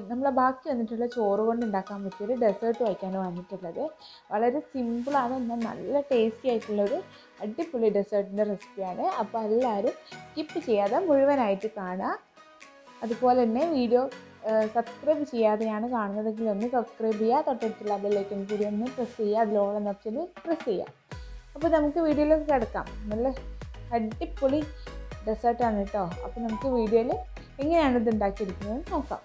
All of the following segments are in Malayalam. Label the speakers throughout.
Speaker 1: നമ്മളെ ബാക്കി വന്നിട്ടുള്ള ചോറ് കൊണ്ട് ഉണ്ടാക്കാൻ പറ്റിയൊരു ഡെസേർട്ട് വയ്ക്കാനാണ് വന്നിട്ടുള്ളത് വളരെ സിമ്പിളാണ് എന്നാൽ നല്ല ടേസ്റ്റി ആയിട്ടുള്ളൊരു അടിപൊളി ഡെസേർട്ടിൻ്റെ റെസിപ്പിയാണ് അപ്പോൾ എല്ലാവരും സ്കിപ്പ് ചെയ്യാതെ മുഴുവനായിട്ട് കാണുക അതുപോലെ തന്നെ വീഡിയോ സബ്സ്ക്രൈബ് ചെയ്യാതെയാണ് കാണുന്നതെങ്കിൽ ഒന്ന് സബ്സ്ക്രൈബ് ചെയ്യുക തൊട്ടടുത്തുള്ള ബെല്ലൈക്കൻ കൂടി ഒന്ന് പ്രസ് ചെയ്യുക അതിലോളം ഓപ്ഷനിൽ പ്രസ് ചെയ്യുക അപ്പോൾ നമുക്ക് വീഡിയോയിലേക്ക് കിടക്കാം നല്ല അടിപൊളി ഡെസേർട്ടാണ് കേട്ടോ അപ്പോൾ നമുക്ക് വീഡിയോയിൽ എങ്ങനെയാണ് ഇത് ഉണ്ടാക്കിയെടുക്കുന്നത് നോക്കാം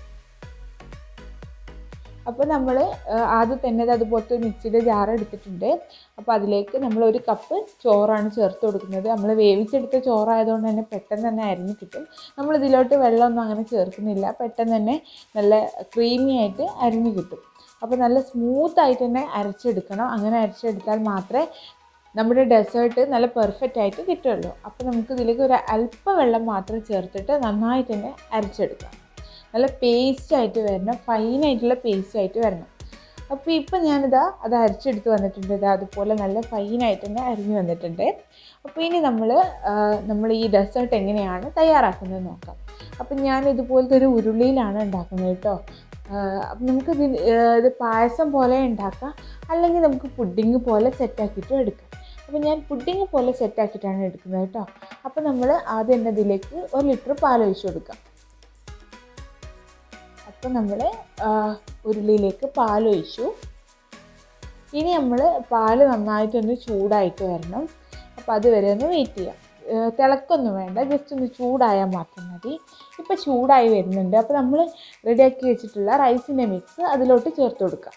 Speaker 1: അപ്പോൾ നമ്മൾ ആദ്യം തന്നെ ഇത് അതുപോലത്തെ ഒരു മിക്സിയുടെ ജാർ എടുത്തിട്ടുണ്ട് അപ്പോൾ അതിലേക്ക് നമ്മൾ ഒരു കപ്പ് ചോറാണ് ചേർത്ത് കൊടുക്കുന്നത് നമ്മൾ വേവിച്ചെടുത്ത ചോറായതുകൊണ്ട് തന്നെ പെട്ടെന്ന് തന്നെ അരിഞ്ഞ് കിട്ടും നമ്മൾ ഇതിലോട്ട് വെള്ളമൊന്നും അങ്ങനെ ചേർക്കുന്നില്ല പെട്ടെന്ന് തന്നെ നല്ല ക്രീമി ആയിട്ട് അരിഞ്ഞ് കിട്ടും അപ്പോൾ നല്ല സ്മൂത്ത് ആയിട്ട് തന്നെ അരച്ചെടുക്കണം അങ്ങനെ അരച്ചെടുത്താൽ മാത്രമേ നമ്മുടെ ഡെസേർട്ട് നല്ല പെർഫെക്റ്റ് ആയിട്ട് കിട്ടുള്ളൂ അപ്പോൾ നമുക്ക് ഇതിലേക്ക് ഒരു അല്പ വെള്ളം മാത്രം ചേർത്തിട്ട് നന്നായിട്ട് തന്നെ അരച്ചെടുക്കാം നല്ല പേസ്റ്റ് ആയിട്ട് വരണം ഫൈനായിട്ടുള്ള പേസ്റ്റ് ആയിട്ട് വരണം അപ്പോൾ ഇപ്പം ഞാനിതാ അത് അരച്ചെടുത്ത് വന്നിട്ടുണ്ട് ഇതാ അതുപോലെ നല്ല ഫൈനായിട്ട് തന്നെ അരിഞ്ഞ് വന്നിട്ടുണ്ട് അപ്പോൾ ഇനി നമ്മൾ നമ്മൾ ഈ ഡെസേർട്ട് എങ്ങനെയാണ് തയ്യാറാക്കുന്നത് നോക്കാം അപ്പം ഞാൻ ഇതുപോലത്തെ ഒരു ഉരുളിയിലാണ് ഉണ്ടാക്കുന്നത് കേട്ടോ അപ്പം നമുക്ക് ഇത് ഇത് പായസം പോലെ ഉണ്ടാക്കാം അല്ലെങ്കിൽ നമുക്ക് പുഡിങ് പോലെ സെറ്റാക്കിയിട്ടും എടുക്കാം അപ്പോൾ ഞാൻ പുഡിങ് പോലെ സെറ്റാക്കിയിട്ടാണ് എടുക്കുന്നത് കേട്ടോ അപ്പോൾ നമ്മൾ ആദ്യം തന്നെ ഇതിലേക്ക് ഒരു ലിറ്റർ പാൽ ഒഴിച്ചു കൊടുക്കാം അപ്പോൾ നമ്മൾ ഉരുളിയിലേക്ക് പാൽ ഒഴിച്ചു ഇനി നമ്മൾ പാൽ നന്നായിട്ടൊന്ന് ചൂടായിട്ട് വരണം അപ്പോൾ അതുവരെ ഒന്ന് വെയിറ്റ് ചെയ്യാം തിളക്കൊന്നും വേണ്ട ജസ്റ്റ് ഒന്ന് ചൂടായാൽ മാത്രം മതി ഇപ്പോൾ ചൂടായി വരുന്നുണ്ട് അപ്പോൾ നമ്മൾ റെഡിയാക്കി വെച്ചിട്ടുള്ള റൈസിൻ്റെ മിക്സ് അതിലോട്ട് ചേർത്ത് കൊടുക്കാം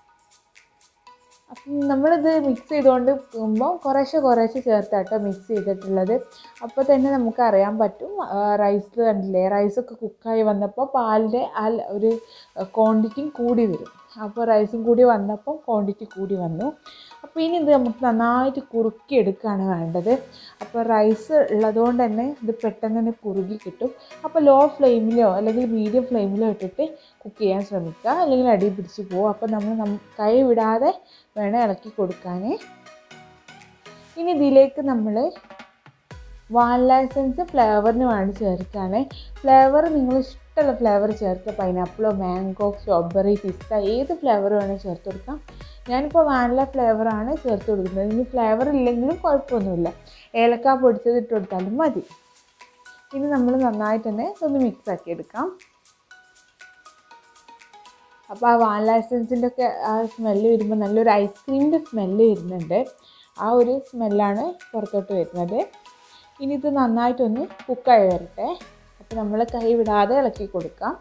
Speaker 1: അപ്പം നമ്മളിത് മിക്സ് ചെയ്തുകൊണ്ട് പോകുമ്പോൾ കുറേശ്ശെ കുറേശ്ശെ ചേർത്താട്ടോ മിക്സ് ചെയ്തിട്ടുള്ളത് അപ്പോൾ തന്നെ നമുക്ക് അറിയാൻ പറ്റും റൈസ് കണ്ടില്ലേ റൈസൊക്കെ കുക്കായി വന്നപ്പോൾ പാലിൻ്റെ ആ ഒരു ക്വാണ്ടിറ്റിയും കൂടി വരും അപ്പോൾ റൈസും കൂടി വന്നപ്പോൾ ക്വാണ്ടിറ്റി കൂടി വന്നു അപ്പോൾ ഇനി ഇത് നമുക്ക് നന്നായിട്ട് കുറുക്കി എടുക്കുകയാണ് വേണ്ടത് അപ്പോൾ റൈസ് ഉള്ളതുകൊണ്ട് തന്നെ ഇത് പെട്ടെന്ന് തന്നെ കുറുകി കിട്ടും അപ്പോൾ ലോ ഫ്ലെയിമിലോ അല്ലെങ്കിൽ മീഡിയം ഫ്ലെയിമിലോ ഇട്ടിട്ട് കുക്ക് ചെയ്യാൻ ശ്രമിക്കുക അല്ലെങ്കിൽ അടി പിടിച്ച് പോകും അപ്പോൾ നമ്മൾ നം കൈ വിടാതെ വേണം ഇളക്കി കൊടുക്കാൻ ഇനി ഇതിലേക്ക് നമ്മൾ വാനില എസൻസ് ഫ്ലേവറിന് വേണ്ടി ചേർക്കുകയാണ് ഫ്ലേവർ നിങ്ങൾ ഇഷ്ടമുള്ള ഫ്ലേവർ ചേർക്കുക പൈനാപ്പിളോ മാംഗോ സ്ട്രോബെറി പിസ്ത ഏത് ഫ്ലേവർ വേണമെങ്കിൽ ചേർത്ത് കൊടുക്കാം ഞാനിപ്പോൾ വാനില ഫ്ലേവറാണ് ചേർത്ത് കൊടുക്കുന്നത് ഇനി ഫ്ലേവർ ഇല്ലെങ്കിലും കുഴപ്പമൊന്നുമില്ല ഏലക്ക പൊടിച്ചത് ഇട്ട് കൊടുത്താലും മതി ഇനി നമ്മൾ നന്നായിട്ട് തന്നെ ഒന്ന് മിക്സ് ആക്കി എടുക്കാം അപ്പോൾ ആ വാനില എസൻസിൻ്റെ ഒക്കെ ആ സ്മെല്ല് വരുമ്പോൾ നല്ലൊരു ഐസ്ക്രീമിൻ്റെ സ്മെല്ല് വരുന്നുണ്ട് ആ ഒരു സ്മെല്ലാണ് പുറത്തോട്ട് വരുന്നത് ഇനി ഇത് നന്നായിട്ടൊന്ന് കുക്കായി വരട്ടെ അപ്പോൾ നമ്മൾ കൈ വിടാതെ ഇളക്കി കൊടുക്കാം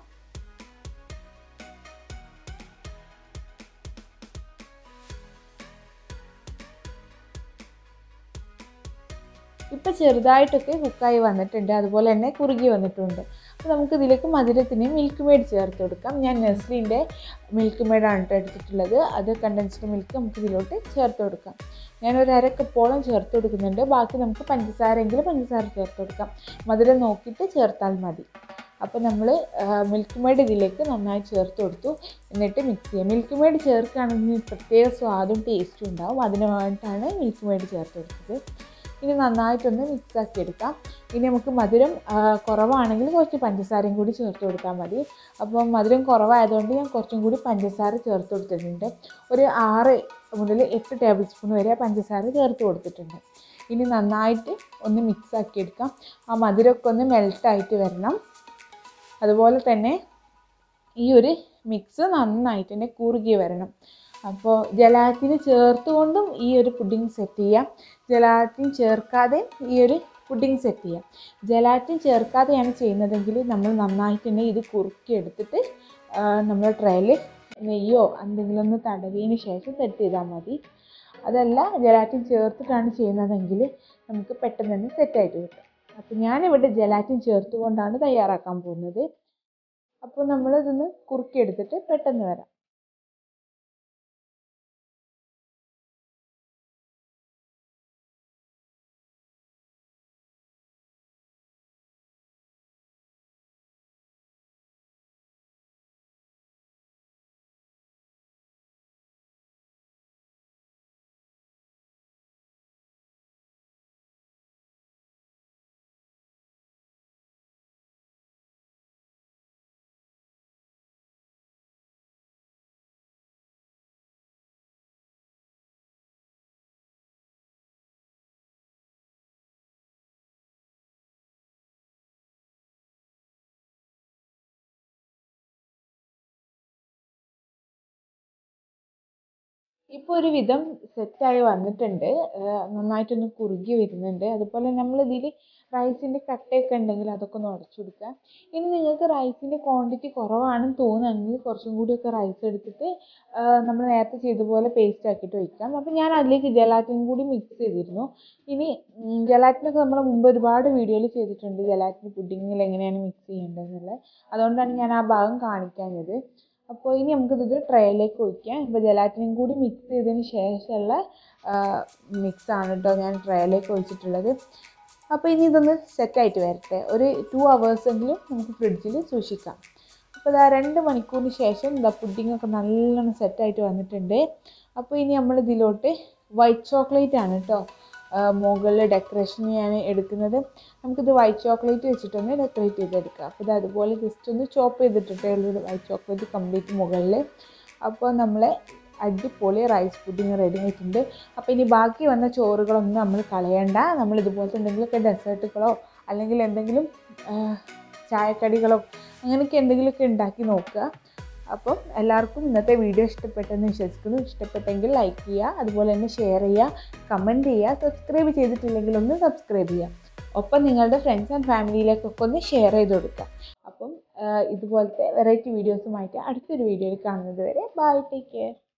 Speaker 1: ഇപ്പോൾ ചെറുതായിട്ടൊക്കെ കുക്കായി വന്നിട്ടുണ്ട് അതുപോലെ തന്നെ കുറുകി വന്നിട്ടുണ്ട് അപ്പോൾ നമുക്ക് ഇതിലേക്ക് മധുരത്തിന് മിൽക്ക് മെയ്ഡ് ചേർത്ത് കൊടുക്കാം ഞാൻ നെസ്ലിൻ്റെ മിൽക്ക് മെയ്ഡാണ് കേട്ടോ എടുത്തിട്ടുള്ളത് അത് കണ്ടൻസ്ഡ് മിൽക്ക് നമുക്ക് ഇതിലോട്ട് ചേർത്ത് കൊടുക്കാം ഞാൻ ഒരു അര കപ്പോളം ചേർത്ത് കൊടുക്കുന്നുണ്ട് ബാക്കി നമുക്ക് പഞ്ചസാര എങ്കിൽ പഞ്ചസാര ചേർത്ത് കൊടുക്കാം മധുരം നോക്കിയിട്ട് ചേർത്താൽ മതി അപ്പോൾ നമ്മൾ മിൽക്ക് മെയ്ഡ് ഇതിലേക്ക് നന്നായി ചേർത്ത് കൊടുത്തു എന്നിട്ട് മിക്സ് ചെയ്യുക മിൽക്ക് മെയ്ഡ് ചേർക്കുകയാണെങ്കിൽ പ്രത്യേക സ്വാദും ടേസ്റ്റും ഉണ്ടാവും അതിന് വേണ്ടിയിട്ടാണ് മിൽക്ക് മെയ്ഡ് ചേർത്ത് കൊടുത്തത് ഇനി നന്നായിട്ടൊന്ന് മിക്സ് ആക്കി എടുക്കാം ഇനി നമുക്ക് മധുരം കുറവാണെങ്കിൽ കുറച്ച് പഞ്ചസാരയും കൂടി ചേർത്ത് കൊടുത്താൽ മതി അപ്പോൾ മധുരം കുറവായതുകൊണ്ട് ഞാൻ കുറച്ചും കൂടി പഞ്ചസാര ചേർത്ത് കൊടുത്തിട്ടുണ്ട് ഒരു ആറ് മുതൽ എട്ട് ടേബിൾ സ്പൂൺ വരെ പഞ്ചസാര ചേർത്ത് കൊടുത്തിട്ടുണ്ട് ഇനി നന്നായിട്ട് ഒന്ന് മിക്സ് ആക്കി എടുക്കാം ആ മധുരമൊക്കെ ഒന്ന് മെൽട്ടായിട്ട് വരണം അതുപോലെ തന്നെ ഈ ഒരു മിക്സ് നന്നായിട്ട് തന്നെ കുറുകി വരണം അപ്പോൾ ജലാറ്റിന് ചേർത്തുകൊണ്ടും ഈ ഒരു പുഡിംഗ് സെറ്റ് ചെയ്യാം ജലാറ്റിൻ ചേർക്കാതെ ഈ ഒരു പുഡിംഗ് സെറ്റ് ചെയ്യാം ജലാറ്റിൻ ചേർക്കാതെയാണ് ചെയ്യുന്നതെങ്കിൽ നമ്മൾ നന്നായിട്ട് തന്നെ ഇത് കുറുക്കി എടുത്തിട്ട് നമ്മൾ ട്രേയിൽ നെയ്യോ എന്തെങ്കിലും ഒന്ന് തടവിയതിന് ശേഷം സെറ്റ് ചെയ്താൽ മതി അതല്ല ജലാറ്റിൻ ചേർത്തിട്ടാണ് ചെയ്യുന്നതെങ്കിൽ നമുക്ക് പെട്ടെന്ന് തന്നെ സെറ്റായിട്ട് കിട്ടും അപ്പോൾ ഞാനിവിടെ ജലാറ്റിൻ ചേർത്തുകൊണ്ടാണ് തയ്യാറാക്കാൻ പോകുന്നത് അപ്പോൾ നമ്മളിതൊന്ന് കുറുക്കിയെടുത്തിട്ട് പെട്ടെന്ന് വരാം ഇപ്പോൾ ഒരു വിധം സെറ്റായി വന്നിട്ടുണ്ട് ഏഹ് നന്നായിട്ടൊന്ന് കുറുകി വരുന്നുണ്ട് അതുപോലെ നമ്മൾ ഇതിൽ റൈസിൻ്റെ കട്ടയൊക്കെ ഉണ്ടെങ്കിൽ അതൊക്കെ ഒന്ന് ഉടച്ചു കൊടുക്കുക ഇനി നിങ്ങൾക്ക് റൈസിൻ്റെ ക്വാണ്ടിറ്റി കുറവാണെന്ന് തോന്നുകയാണെങ്കിൽ കുറച്ചും കൂടിയൊക്കെ റൈസ് എടുത്തിട്ട് നമ്മൾ നേരത്തെ ചെയ്ത പോലെ പേസ്റ്റ് ആക്കിയിട്ട് വയ്ക്കാം അപ്പോൾ ഞാൻ അതിലേക്ക് ജലാറ്റിൻ കൂടി മിക്സ് ചെയ്തിരുന്നു ഇനി ജലാറ്റിനൊക്കെ നമ്മൾ മുമ്പ് ഒരുപാട് വീഡിയോയിൽ ചെയ്തിട്ടുണ്ട് ജലാറ്റിൻ പുഡിങ്ങിൽ എങ്ങനെയാണ് മിക്സ് ചെയ്യേണ്ടതെന്നുള്ളത് അതുകൊണ്ടാണ് ഞാൻ ആ ഭാഗം കാണിക്കാഞ്ഞത് അപ്പോൾ ഇനി നമുക്കിത് ട്രേയിലേക്ക് ഒഴിക്കാം ഇപ്പോൾ ജലാറ്റിനും കൂടി മിക്സ് ചെയ്തതിന് ശേഷമുള്ള മിക്സാണ് കേട്ടോ ഞാൻ ട്രേയിലേക്ക് ഒഴിച്ചിട്ടുള്ളത് അപ്പോൾ ഇനി ഇതൊന്ന് സെറ്റായിട്ട് വരട്ടെ ഒരു ടു എങ്കിലും നമുക്ക് ഫ്രിഡ്ജിൽ സൂക്ഷിക്കാം അപ്പോൾ ഇതാ രണ്ട് മണിക്കൂറിന് ശേഷം ഇതാ പുഡിങ്ങൊക്കെ നല്ലോണം സെറ്റായിട്ട് വന്നിട്ടുണ്ട് അപ്പോൾ ഇനി നമ്മൾ ഇതിലോട്ട് വൈറ്റ് ചോക്ലേറ്റ് ആണ് കേട്ടോ മുകളിൽ ഡെക്കറേഷൻ ഞാൻ എടുക്കുന്നത് നമുക്കിത് വൈറ്റ് ചോക്ലേറ്റ് വെച്ചിട്ടൊന്ന് ഡെക്കറേറ്റ് ചെയ്തെടുക്കാം അപ്പോൾ ഇത് അതുപോലെ ജസ്റ്റ് ഒന്ന് ചോപ്പ് ചെയ്തിട്ടിട്ടേ ഉള്ളൂ വൈറ്റ് ചോക്ലേറ്റ് കംപ്ലീറ്റ് മുകളിൽ അപ്പോൾ നമ്മൾ അടിപൊളി റൈസ് പുഡിങ് റെഡി ആയിട്ടുണ്ട് അപ്പോൾ ഇനി ബാക്കി വന്ന ചോറുകളൊന്നും നമ്മൾ കളയണ്ട നമ്മൾ ഇതുപോലത്തെ എന്തെങ്കിലുമൊക്കെ ഡെസേർട്ടുകളോ അല്ലെങ്കിൽ എന്തെങ്കിലും ആ, ചായക്കടികളോ അങ്ങനെയൊക്കെ എന്തെങ്കിലുമൊക്കെ ഉണ്ടാക്കി നോക്കുക അപ്പം എല്ലാവർക്കും ഇന്നത്തെ വീഡിയോ ഇഷ്ടപ്പെട്ടെന്ന് വിശ്വസിക്കുന്നു ഇഷ്ടപ്പെട്ടെങ്കിൽ ലൈക്ക് ചെയ്യുക അതുപോലെ തന്നെ ഷെയർ ചെയ്യുക കമൻറ്റ് ചെയ്യുക സബ്സ്ക്രൈബ് ചെയ്തിട്ടില്ലെങ്കിൽ ഒന്ന് സബ്സ്ക്രൈബ് ചെയ്യുക ഒപ്പം നിങ്ങളുടെ ഫ്രണ്ട്സ് ആൻഡ് ഫാമിലിയിലേക്കൊക്കെ ഒന്ന് ഷെയർ ചെയ്ത് കൊടുക്കുക അപ്പം ആ, ഇതുപോലത്തെ വെറൈറ്റി വീഡിയോസുമായിട്ട് അടുത്തൊരു വീഡിയോയിൽ കാണുന്നത് വരെ ബൈ ടേക്ക് കെയർ